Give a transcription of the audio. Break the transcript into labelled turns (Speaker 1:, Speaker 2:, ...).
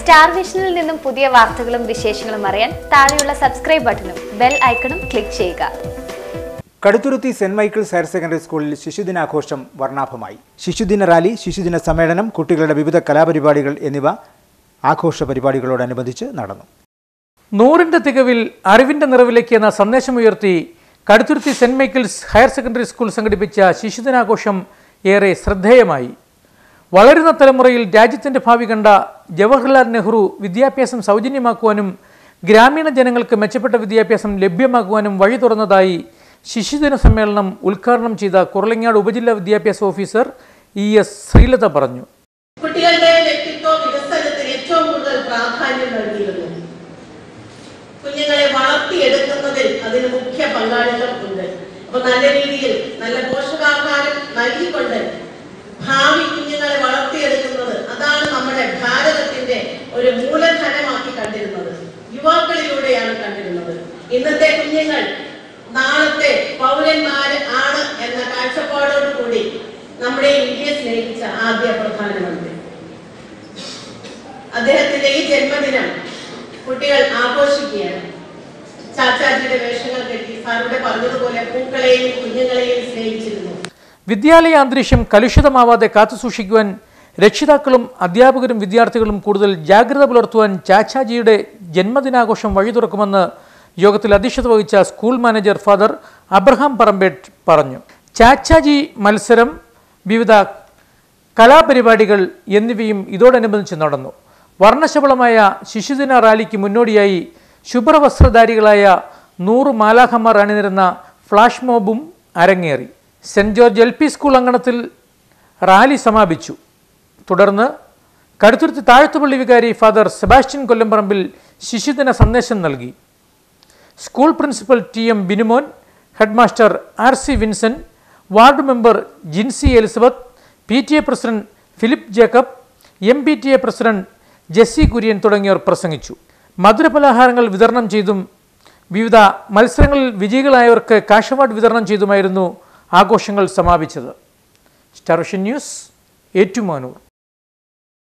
Speaker 1: star വിഷനിൽ നിന്നും പുതിയ വാർത്തകളും വിശേഷങ്ങളും അറിയാൻ താഴെയുള്ള സബ്സ്ക്രൈബ് ബട്ടണും ബെൽ ഐക്കണും ക്ലിക്ക് ചെയ്യുക
Speaker 2: Kaduthuruthy Saint Michael's higher secondary സ്കൂളിൽ ശിശുദിനാഘോഷം വർണ്ണാഭമായി ശിശുദിന റാലി ശിശുദിന സമ്മേളനം കുട്ടികളുടെ വിവിധ കലാപരിപാടികൾ എന്നിവ ആഘോഷ പരിപാടികളോടനുബന്ധിച്ച് നടന്നു
Speaker 3: നൂറിന്റെ തികവിൽ അറിവിന്റെ നിറവിലേക്ക് എന്ന സന്ദേശമുയർത്തി Kaduthuruthy Saint Michael's higher secondary school സംഘടിപ്പിച്ച ശിശുദിനാഘോഷം ഏറെ ശ്രദ്ധേയമായി വളരുന്ന തലമുറയിൽ രാജ്യത്തിന്റെ ഭാവി കണ്ട ജവഹർലാൽ നെഹ്റു വിദ്യാഭ്യാസം സൗജന്യമാക്കുവാനും ഗ്രാമീണ ജനങ്ങൾക്ക് മെച്ചപ്പെട്ട വിദ്യാഭ്യാസം ലഭ്യമാക്കുവാനും വഴി തുറന്നതായി ശിശുദിന സമ്മേളനം ഉദ്ഘാടനം ചെയ്ത കുറളങ്ങാട് ഉപജില്ലാ വിദ്യാഭ്യാസ ഓഫീസർ ഇ എസ് ശ്രീലത പറഞ്ഞു
Speaker 4: കുട്ടികളുടെ വ്യക്തിത്വ വികസനത്തിന് ഏറ്റവും കൂടുതൽ പ്രാധാന്യം നൽകിയിരുന്നു കുഞ്ഞുങ്ങളെ വളർത്തിയെടുക്കുന്നതിൽ അതിന് മുഖ്യ പങ്കാളിത്തം ഉണ്ട് അപ്പൊ നല്ല രീതിയിൽ നല്ല പോഷകാഹാരം നൽകിക്കൊണ്ട് ഭാവി കുഞ്ഞുങ്ങളെ വളർത്തിയെടുക്കുന്നത് അതാണ് നമ്മുടെ ഭാരതത്തിന്റെ ഒരു മൂലധനമാക്കി കണ്ടിരുന്നത് യുവാക്കളിലൂടെയാണ് കണ്ടിരുന്നത് ഇന്നത്തെ കുഞ്ഞുങ്ങൾ നാളത്തെ പൗരന്മാര് ആണ് എന്ന കാഴ്ചപ്പാടോടുകൂടി നമ്മുടെ ഇന്ത്യയെ സ്നേഹിച്ച ആദ്യ പ്രധാനമന്ത്രി അദ്ദേഹത്തിന്റെ ഈ ജന്മദിനം കുട്ടികൾ ആഘോഷിക്കുകയാണ് ചാച്ചാജിയുടെ വേഷങ്ങൾ കെട്ടി സാറിവിടെ പറഞ്ഞതുപോലെ പൂക്കളെയും കുഞ്ഞുങ്ങളെയും സ്നേഹിച്ചിരുന്നു
Speaker 3: വിദ്യാലയ അന്തരീക്ഷം കലുഷിതമാവാതെ കാത്തുസൂക്ഷിക്കുവാൻ രക്ഷിതാക്കളും അധ്യാപകരും വിദ്യാർത്ഥികളും കൂടുതൽ ജാഗ്രത പുലർത്തുവാൻ ചാച്ചാജിയുടെ ജന്മദിനാഘോഷം വഴി തുറക്കുമെന്ന് യോഗത്തിൽ അധ്യക്ഷത വഹിച്ച school manager father Abraham Parambett പറഞ്ഞു ചാച്ചാജി മത്സരം വിവിധ കലാപരിപാടികൾ എന്നിവയും ഇതോടനുബന്ധിച്ച് നടന്നു വർണ്ണശബളമായ ശിശുദിന റാലിക്ക് മുന്നോടിയായി ശുഭ്രവസ്ത്രധാരികളായ നൂറ് മാലാഖമാർ അണിനിരുന്ന ഫ്ലാഷ് മോബും അരങ്ങേറി Saint George L P school അങ്കണത്തിൽ റാലി സമാപിച്ചു തുടർന്ന് കടുത്തുരുത്തി താഴത്തുപള്ളി വികാരി ഫാദർ സെബാസ്റ്റ്യൻ കൊല്ലംപറമ്പിൽ ശിശുദിന സന്ദേശം നൽകി school principal T M Binumon headmaster R C Vinson ward member Jincy Elizabeth P T A president Philip Jacob M P T A president Jessy Kurian തുടങ്ങിയവർ പ്രസംഗിച്ചു മധുരപലഹാരങ്ങൾ വിതരണം ചെയ്തും വിവിധ മത്സരങ്ങളിൽ വിജയികളായവർക്ക് കാഷ് അവാർഡ് വിതരണം ചെയ്തുമായിരുന്നു ആഘോഷങ്ങൾ സമാപിച്ചത് സ്റ്റാർ വിഷൻ ന്യൂസ് ഏറ്റുമാനൂർ